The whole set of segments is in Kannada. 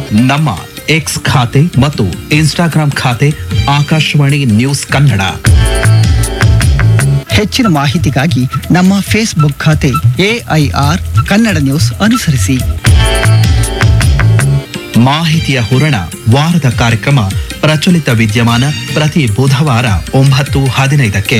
ನಮ್ಮ ಎಕ್ಸ್ ಖಾತೆ ಮತ್ತು ಇನ್ಸ್ಟಾಗ್ರಾಂ ಖಾತೆ ಆಕಾಶವಾಣಿ ನ್ಯೂಸ್ ಕನ್ನಡ ಹೆಚ್ಚಿನ ಮಾಹಿತಿಗಾಗಿ ನಮ್ಮ ಫೇಸ್ಬುಕ್ ಖಾತೆ ಎಐಆರ್ ಕನ್ನಡ ನ್ಯೂಸ್ ಅನುಸರಿಸಿ ಮಾಹಿತಿಯ ಹೂರಣ ವಾರದ ಕಾರ್ಯಕ್ರಮ ಪ್ರಚಲಿತ ವಿದ್ಯಮಾನ ಪ್ರತಿ ಬುಧವಾರ ಒಂಬತ್ತು ಹದಿನೈದಕ್ಕೆ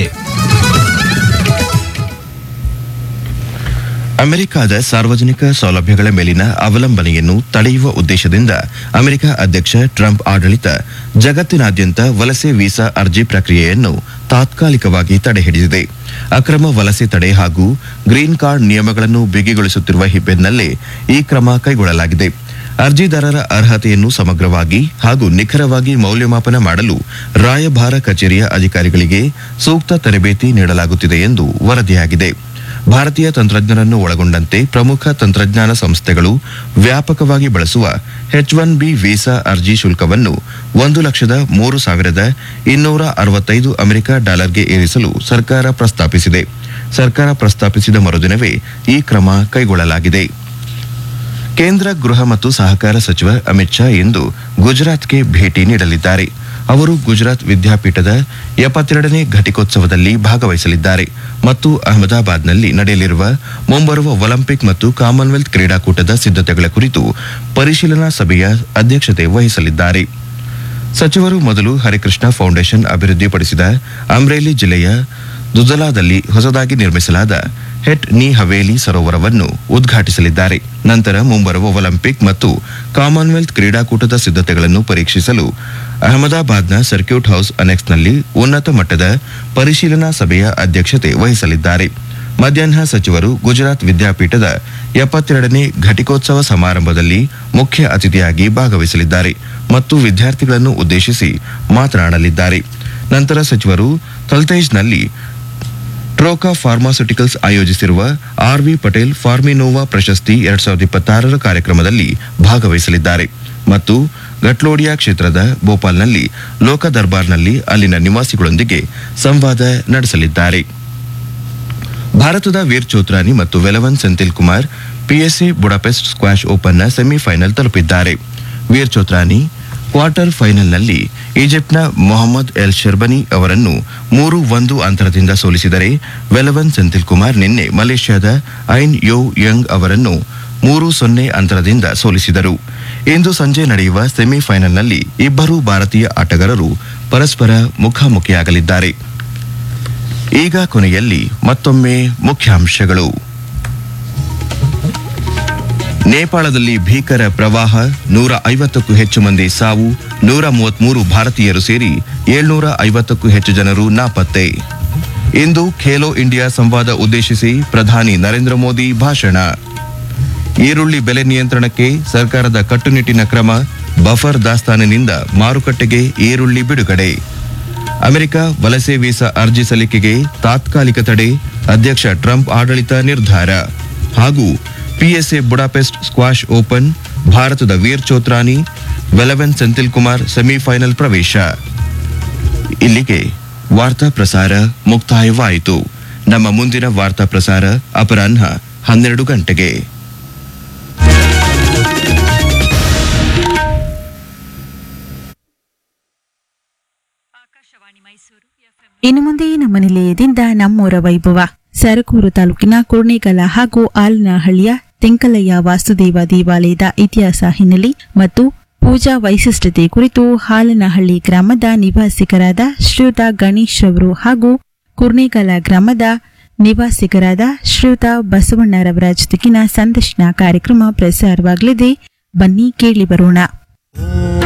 ಅಮೆರಿಕದ ಸಾರ್ವಜನಿಕ ಸೌಲಭ್ಯಗಳ ಮೇಲಿನ ಅವಲಂಬನೆಯನ್ನು ತಡೆಯುವ ಉದ್ದೇಶದಿಂದ ಅಮೆರಿಕ ಅಧ್ಯಕ್ಷ ಟ್ರಂಪ್ ಆಡಳಿತ ಜಗತ್ತಿನಾದ್ಯಂತ ವಲಸೆ ವೀಸಾ ಅರ್ಜಿ ಪ್ರಕ್ರಿಯೆಯನ್ನು ತಾತ್ಕಾಲಿಕವಾಗಿ ತಡೆಹಿಡಿದಿದೆ ಅಕ್ರಮ ವಲಸೆ ತಡೆ ಹಾಗೂ ಗ್ರೀನ್ ಕಾರ್ಡ್ ನಿಯಮಗಳನ್ನು ಬಿಗಿಗೊಳಿಸುತ್ತಿರುವ ಹಿಬ್ಬೆನ್ನಲ್ಲೇ ಈ ಕ್ರಮ ಕೈಗೊಳ್ಳಲಾಗಿದೆ ಅರ್ಜಿದಾರರ ಅರ್ಹತೆಯನ್ನು ಸಮಗ್ರವಾಗಿ ಹಾಗೂ ನಿಖರವಾಗಿ ಮೌಲ್ಯಮಾಪನ ಮಾಡಲು ರಾಯಭಾರ ಕಚೇರಿಯ ಅಧಿಕಾರಿಗಳಿಗೆ ಸೂಕ್ತ ತರಬೇತಿ ನೀಡಲಾಗುತ್ತಿದೆ ಎಂದು ವರದಿಯಾಗಿದೆ ಭಾರತೀಯ ತಂತ್ರಜ್ಞರನ್ನು ಒಳಗೊಂಡಂತೆ ಪ್ರಮುಖ ತಂತ್ರಜ್ಞಾನ ಸಂಸ್ಥೆಗಳು ವ್ಯಾಪಕವಾಗಿ ಬಳಸುವ ಎಚ್ ಒನ್ ಬಿ ವೀಸಾ ಅರ್ಜಿ ಶುಲ್ಕವನ್ನು ಒಂದು ಲಕ್ಷದ ಮೂರು ಸಾವಿರದ ಇನ್ನೂರ ಅರವತ್ತೈದು ಅಮೆರಿಕ ಡಾಲರ್ಗೆ ಏರಿಸಲು ಸರ್ಕಾರ ಪ್ರಸ್ತಾಪಿಸಿದೆ ಸರ್ಕಾರ ಪ್ರಸ್ತಾಪಿಸಿದ ಮರುದಿನವೇ ಈ ಕ್ರಮ ಕೈಗೊಳ್ಳಲಾಗಿದೆ ಕೇಂದ್ರ ಗೃಹ ಮತ್ತು ಸಹಕಾರ ಸಚಿವ ಅಮಿತ್ ಶಾ ಇಂದು ಗುಜರಾತ್ಗೆ ಭೇಟಿ ನೀಡಲಿದ್ದಾರೆ ಅವರು ಗುಜರಾತ್ ವಿದ್ಯಾಪೀಠದ ಎಪ್ಪತ್ತೆರಡನೇ ಘಟಿಕೋತ್ಸವದಲ್ಲಿ ಭಾಗವಹಿಸಲಿದ್ದಾರೆ ಮತ್ತು ಅಹಮದಾಬಾದ್ನಲ್ಲಿ ನಡೆಯಲಿರುವ ಮುಂಬರುವ ಒಲಿಂಪಿಕ್ ಮತ್ತು ಕಾಮನ್ವೆಲ್ತ್ ಕ್ರೀಡಾಕೂಟದ ಸಿದ್ಧತೆಗಳ ಕುರಿತು ಪರಿಶೀಲನಾ ಸಭೆಯ ಅಧ್ಯಕ್ಷತೆ ವಹಿಸಲಿದ್ದಾರೆ ಸಚಿವರು ಮೊದಲು ಹರಿಕೃಷ್ಣ ಫೌಂಡೇಶನ್ ಅಭಿವೃದ್ಧಿಪಡಿಸಿದ ಅಮ್ರೇಲಿ ಜಿಲ್ಲೆಯ ದುಜಲಾದಲ್ಲಿ ಹೊಸದಾಗಿ ನಿರ್ಮಿಸಲಾದ ಹೆಟ್ ನಿ ಹವೇಲಿ ಸರೋವರವನ್ನು ಉದ್ಘಾಟಿಸಲಿದ್ದಾರೆ ನಂತರ ಮುಂಬರುವ ಒಲಿಂಪಿಕ್ ಮತ್ತು ಕಾಮನ್ವೆಲ್ತ್ ಕ್ರೀಡಾಕೂಟದ ಸಿದ್ಧತೆಗಳನ್ನು ಪರೀಕ್ಷಿಸಲು ಅಹಮದಾಬಾದ್ನ ಸರ್ಕ್ಯೂಟ್ ಹೌಸ್ ಅನೆಕ್ಸ್ನಲ್ಲಿ ಉನ್ನತ ಮಟ್ಟದ ಪರಿಶೀಲನಾ ಸಭೆಯ ಅಧ್ಯಕ್ಷತೆ ವಹಿಸಲಿದ್ದಾರೆ ಮಧ್ಯಾಹ್ನ ಸಚಿವರು ಗುಜರಾತ್ ವಿದ್ಯಾಪೀಠದ ಎಪ್ಪತ್ತೆರಡನೇ ಘಟಿಕೋತ್ಸವ ಸಮಾರಂಭದಲ್ಲಿ ಮುಖ್ಯ ಅತಿಥಿಯಾಗಿ ಭಾಗವಹಿಸಲಿದ್ದಾರೆ ಮತ್ತು ವಿದ್ಯಾರ್ಥಿಗಳನ್ನು ಉದ್ದೇಶಿಸಿ ಮಾತನಾಡಲಿದ್ದಾರೆ ನಂತರ ಸಚಿವರು ತಲ್ತೇಜ್ನಲ್ಲಿ ಟ್ರೋಕಾ ಫಾರ್ಮಾಸ್ಯೂಟಿಕಲ್ಸ್ ಆಯೋಜಿಸಿರುವ ಆರ್ವಿ ಪಟೇಲ್ ಫಾರ್ಮಿನೋವಾ ಪ್ರಶಸ್ತಿ ಎರಡ್ ಸಾವಿರದ ಇಪ್ಪತ್ತಾರರ ಕಾರ್ಯಕ್ರಮದಲ್ಲಿ ಭಾಗವಹಿಸಲಿದ್ದಾರೆ ಮತ್ತು ಗಟ್ಲೋಡಿಯಾ ಕ್ಷೇತ್ರದ ಭೋಪಾಲ್ನಲ್ಲಿ ಲೋಕ ದರ್ಬಾರ್ನಲ್ಲಿ ಅಲ್ಲಿನ ನಿವಾಸಿಗಳೊಂದಿಗೆ ಸಂವಾದ ನಡೆಸಲಿದ್ದಾರೆ ಭಾರತದ ವೀರ್ ಚೋತ್ರಾನಿ ಮತ್ತು Velavan Senthil Kumar PSA Budapest squash ಓಪನ್ನ ಸೆಮಿಫೈನಲ್ ತಲುಪಿದ್ದಾರೆ ವೀರ್ ಚೋತ್ರಾನಿ ಕ್ವಾರ್ಟರ್ ಫೈನಲ್ನಲ್ಲಿ ಈಜಿಪ್ಟ್ನ ಮೊಹಮ್ಮದ್ ಎಲ್ ಶೆರ್ಬನಿ ಅವರನ್ನು ಮೂರು ಒಂದು ಅಂತರದಿಂದ ಸೋಲಿಸಿದರೆ ವೆಲವನ್ ಸೆಂಥಿಲ್ ಕುಮಾರ್ ನಿನ್ನೆ ಮಲೇಷ್ಯಾದ ಐನ್ ಯೋ ಯಂಗ್ ಅವರನ್ನು ಮೂರು ಸೊನ್ನೆ ಅಂತರದಿಂದ ಸೋಲಿಸಿದರು ಇಂದು ಸಂಜೆ ನಡೆಯುವ ಸೆಮಿಫೈನಲ್ನಲ್ಲಿ ಇಬ್ಬರು ಭಾರತೀಯ ಆಟಗಾರರು ಪರಸ್ಪರ ಮುಖಾಮುಖಿಯಾಗಲಿದ್ದಾರೆ ಈಗ ಕೊನೆಯಲ್ಲಿ ಮತ್ತೊಮ್ಮೆ ಮುಖ್ಯಾಂಶಗಳು ನೇಪಾಳದಲ್ಲಿ ಭೀಕರ ಪ್ರವಾಹ ನೂರ ಐವತ್ತಕ್ಕೂ ಹೆಚ್ಚು ಮಂದಿ ಸಾವು ನೂರ ಮೂವತ್ಮೂರು ಭಾರತೀಯರು ಸೇರಿ ಏಳ್ನೂರ ಐವತ್ತಕ್ಕೂ ಹೆಚ್ಚು ಜನರು ನಾಪತ್ತೆ ಇಂದು ಖೇಲೋ ಇಂಡಿಯಾ ಸಂವಾದ ಉದ್ದೇಶಿಸಿ ಪ್ರಧಾನಿ ನರೇಂದ್ರ ಮೋದಿ ಭಾಷಣ ಈರುಳ್ಳಿ ಬೆಲೆ ನಿಯಂತ್ರಣಕ್ಕೆ ಸರ್ಕಾರದ ಕಟ್ಟುನಿಟ್ಟಿನ ಕ್ರಮ ಬಫರ್ ದಾಸ್ತಾನಿನಿಂದ ಮಾರುಕಟ್ಟೆಗೆ ಈರುಳ್ಳಿ ಬಿಡುಗಡೆ ಅಮೆರಿಕ ವಲಸೆ ವೀಸಾ ಅರ್ಜಿ ಸಲ್ಲಿಕೆಗೆ ತಾತ್ಕಾಲಿಕ ತಡೆ ಅಧ್ಯಕ್ಷ ಟ್ರಂಪ್ ಆಡಳಿತ ನಿರ್ಧಾರ ಹಾಗೂ ಪಿಎಸ್ಎ ಬುಡಾಪೆಸ್ಟ್ ಸ್ಕ್ವಾಶ್ ಓಪನ್ ಭಾರತದ ವೀರ್ ಚೋತ್ರಾನಿ ವೆಲವೆನ್ ಸೆಂಥಿಲ್ ಕುಮಾರ್ ಸೆಮಿಫೈನಲ್ ಪ್ರವೇಶ ಇಲ್ಲಿಗೆ ವಾರ್ತಾ ಪ್ರಸಾರ ಮುಕ್ತಾಯವಾಯಿತು ನಮ್ಮ ಮುಂದಿನ ವಾರ್ತಾ ಪ್ರಸಾರ ಅಪರಾಹ್ನ ಹನ್ನೆರಡು ಗಂಟೆಗೆ ಇನ್ನು ಮುಂದೆ ನಮ್ಮ ನಿಲಯದಿಂದ ನಮ್ಮೂರ ವೈಭವ ಸರಕೂರು ತಾಲೂಕಿನ ಕುರ್ಣಿಗಲ ಹಾಗೂ ಆಲನಹಳ್ಳಿಯ ತೆಂಕಲಯ್ಯ ವಾಸುದೇವ ದೇವಾಲಯದ ಇತಿಹಾಸ ಹಿನ್ನೆಲೆ ಮತ್ತು ಪೂಜಾ ವೈಶಿಷ್ಟ್ಯತೆ ಕುರಿತು ಹಾಲನಹಳ್ಳಿ ಗ್ರಾಮದ ನಿವಾಸಿಗರಾದ ಶ್ರೀಯುತ ಗಣೇಶ್ ಅವರು ಹಾಗೂ ಕುರ್ಣಿಗಲ ಗ್ರಾಮದ ನಿವಾಸಿಗರಾದ ಶ್ರೀಯುತ ಬಸವಣ್ಣರವರ ಜೊತೆಗಿನ ಸಂದರ್ಶನ ಕಾರ್ಯಕ್ರಮ ಪ್ರಸಾರವಾಗಲಿದೆ ಬನ್ನಿ ಕೇಳಿ ಬರೋಣ